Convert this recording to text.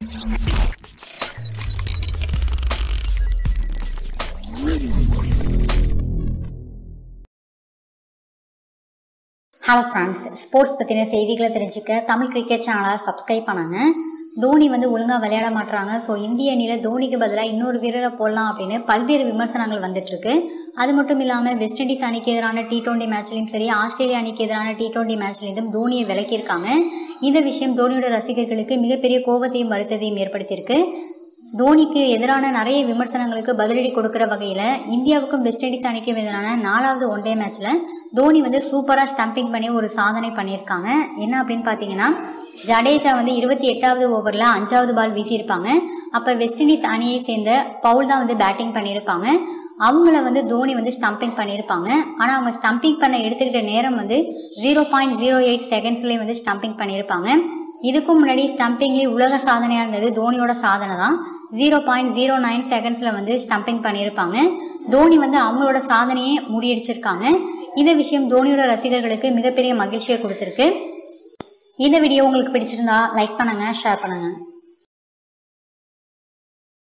hello friends sports பற்றின செய்திகளை தெரிஞ்சுக்க தமிழ் கிரிக்கெட் சேனலை சப்ஸ்கிரைப் பண்ணுங்க தோனி வந்து ஒழுங்காக விளையாட மாட்டாங்க ஸோ இந்திய அணியில் தோனிக்கு பதிலாக இன்னொரு வீரரை போடலாம் அப்படின்னு பல்வேறு விமர்சனங்கள் வந்துட்டு இருக்கு அது மட்டும் இல்லாமல் வெஸ்ட் இண்டீஸ் அணிக்கு எதிரான டி டுவெண்ட்டி மேட்ச்லையும் சரி ஆஸ்திரேலியா அணிக்கு எதிரான டி டுவெண்ட்டி மேட்ச்லேயும் தோனியை விலக்கியிருக்காங்க இந்த விஷயம் தோனியோட ரசிகர்களுக்கு மிகப்பெரிய கோபத்தையும் வருத்தத்தையும் ஏற்படுத்தியிருக்கு தோனிக்கு எதிரான நிறைய விமர்சனங்களுக்கு பதிலடி கொடுக்குற வகையில் இந்தியாவுக்கும் வெஸ்ட் இண்டீஸ் அணிக்கும் எதிரான நாலாவது ஒன் டே மேட்ச்சில் தோனி வந்து சூப்பராக ஸ்டம்பிங் பண்ணி ஒரு சாதனை பண்ணியிருக்காங்க என்ன அப்படின்னு பார்த்தீங்கன்னா ஜடேஜா வந்து இருபத்தி எட்டாவது ஓவரில் அஞ்சாவது பால் வீசியிருப்பாங்க அப்போ வெஸ்ட் இண்டீஸ் அணியை சேர்ந்த பவுல் தான் வந்து பேட்டிங் பண்ணியிருப்பாங்க அவங்கள வந்து தோனி வந்து ஸ்டம்பிங் பண்ணியிருப்பாங்க ஆனால் அவங்க ஸ்டம்பிங் பண்ண எடுத்துக்கிட்ட நேரம் வந்து ஜீரோ பாயிண்ட் ஜீரோ எயிட் செகண்ட்ஸ்லேயே வந்து ஸ்டம்பிங் பண்ணியிருப்பாங்க இதுக்கும் முன்னாடி ஸ்டம்பிங்லேயே உலக சாதனையாக இருந்தது தோனியோட சாதனை தான் ஜீரோ பாயிண்ட் ஜீரோ நைன் செகண்ட்ஸில் வந்து ஸ்டம்பிங் பண்ணியிருப்பாங்க தோனி வந்து அவங்களோட சாதனையை முறியடிச்சிருக்காங்க இந்த விஷயம் தோனியோட ரசிகர்களுக்கு மிகப்பெரிய மகிழ்ச்சியை கொடுத்துருக்கு இந்த வீடியோ உங்களுக்கு பிடிச்சிருந்தா லைக் பண்ணுங்கள் ஷேர் பண்ணுங்கள்